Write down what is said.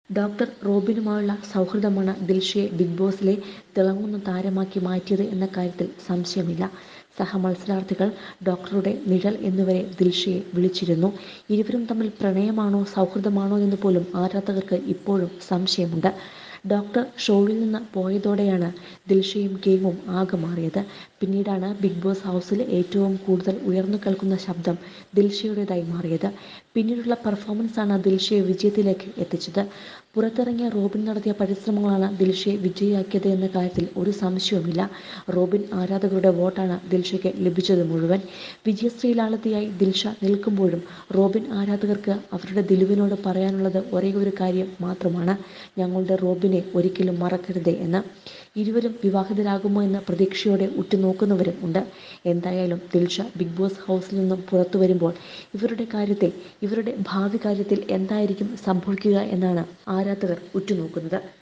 doctor റോബിനുമായുള്ള സൗഹൃദമാണ് ദിൽഷയെ big ബോസിലെ തിളങ്ങുന്ന താരമാക്കി മാറ്റിയത് എന്ന കാര്യത്തിൽ സംശയമില്ല സഹമത്സരാർത്ഥികൾ ഡോക്ടറുടെ നിഴൽ എന്നുവരെ ദിൽഷയെ വിളിച്ചിരുന്നു ഇരുവരും തമ്മിൽ പ്രണയമാണോ സൗഹൃദമാണോ എന്ന് പോലും ആരാധകർക്ക് ഇപ്പോഴും സംശയമുണ്ട് ഡോക്ടർ ഷോയിൽ നിന്ന് പോയതോടെയാണ് ദിൽഷയും ഗെയിമും ആകെ മാറിയത് പിന്നീടാണ് ബിഗ് ബോസ് ഹൗസിൽ ഏറ്റവും കൂടുതൽ ഉയർന്നു കേൾക്കുന്ന ശബ്ദം ദിൽഷയുടേതായി മാറിയത് പിന്നീടുള്ള പെർഫോമൻസാണ് ദിൽഷയെ വിജയത്തിലേക്ക് എത്തിച്ചത് പുറത്തിറങ്ങിയ റോബിൻ നടത്തിയ പരിശ്രമങ്ങളാണ് ദിൽഷയെ വിജയിയാക്കിയത് എന്ന കാര്യത്തിൽ ഒരു സംശയവുമില്ല റോബിൻ ആരാധകരുടെ വോട്ടാണ് ദിൽഷയ്ക്ക് ലഭിച്ചത് മുഴുവൻ വിജയശ്രീലാളതിയായി ദിൽഷ നിൽക്കുമ്പോഴും റോബിൻ ആരാധകർക്ക് അവരുടെ ദിലുവിനോട് പറയാനുള്ളത് ഒരേ ഒരു കാര്യം മാത്രമാണ് ഞങ്ങളുടെ റോബിനെ ഒരിക്കലും മറക്കരുതേ എന്ന് ഇരുവരും വിവാഹിതരാകുമോ എന്ന പ്രതീക്ഷയോടെ ഉറ്റുനോക്കുന്നവരും ഉണ്ട് എന്തായാലും ദിൽഷ ബിഗ് ബോസ് ഹൗസിൽ നിന്നും പുറത്തു വരുമ്പോൾ ഇവരുടെ കാര്യത്തിൽ ഇവരുടെ ഭാവി കാര്യത്തിൽ എന്തായിരിക്കും സംഭവിക്കുക എന്നാണ് ആരാധകർ ഉറ്റുനോക്കുന്നത്